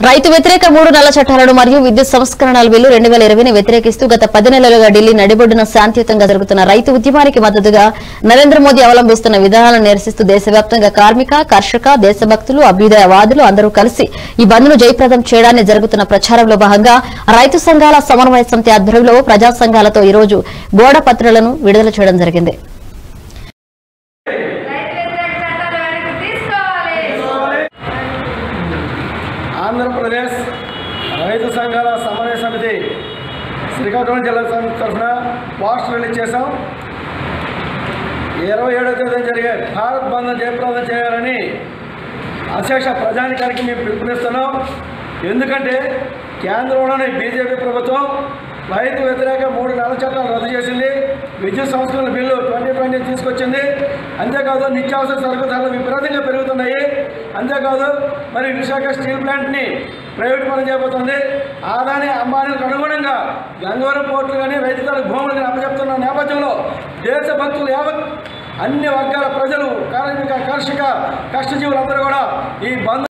రైతు వ్యతిరేక మూడు నల్ల చట్టాలను మరియు విద్యుత్ సంస్కరణల బిల్లు రెండు వేల ఇరవైని వ్యతిరేకిస్తూ గత పది నెలలుగా ఢిల్లీ నడిబొడ్డున శాంతియుతంగా జరుగుతున్న రైతు ఉద్యమానికి మద్దతుగా నరేంద్ర మోదీ అవలంబిస్తున్న విధానాలను నిరసిస్తూ దేశవ్యాప్తంగా కార్మిక కర్షక దేశభక్తులు అభ్యుదయవాదులు అందరూ కలిసి ఈ బంద్ను జయప్రదం చేయడాన్ని జరుగుతున్న ప్రచారంలో భాగంగా రైతు సంఘాల సమన్వయ సమితి ఆధ్వర్యంలో ప్రజా సంఘాలతో ఈ రోజు గోడ పత్రాలను విడుదల చేయడం జరిగింది రైతు వ్యతిరేక చట్టాలు వెనక్కి తీసుకోవాలి ఆంధ్రప్రదేశ్ రైతు సంఘాల సమన్వయ సమితి శ్రీకాకుళం జిల్లా సమితి తరఫున పోస్టర్ రిలీజ్ చేశాం ఇరవై ఏడవ తేదీన జరిగే భారత్ బంద్ జయప్రదం చేయాలని అశేష ప్రజానికానికి మేము పిలుపునిస్తున్నాం ఎందుకంటే కేంద్రంలోని బీజేపీ ప్రభుత్వం రైతు వ్యతిరేక మూడు నెలల చట్టాలు రద్దు చేసింది విద్యుత్ సంస్కరణ బిల్లు ట్వంటీ ట్వంటీ తీసుకొచ్చింది అంతేకాదు నిత్యావసర సరుకు ధరలు విపరీతంగా పెరుగుతున్నాయి అంతేకాదు మరి విశాఖ స్టీల్ ప్లాంట్ని ప్రైవేట్ పరం చేయబోతుంది ఆదాని అంబానీలకు అనుగుణంగా గంగవరం పోర్టులు కానీ రైతులకు భూములు కానీ అప్పచెప్తున్న నేపథ్యంలో దేశభక్తులు యావత్ అన్ని వర్గాల ప్రజలు కార్మిక కర్షక కష్టజీవులందరూ కూడా ఈ బంద్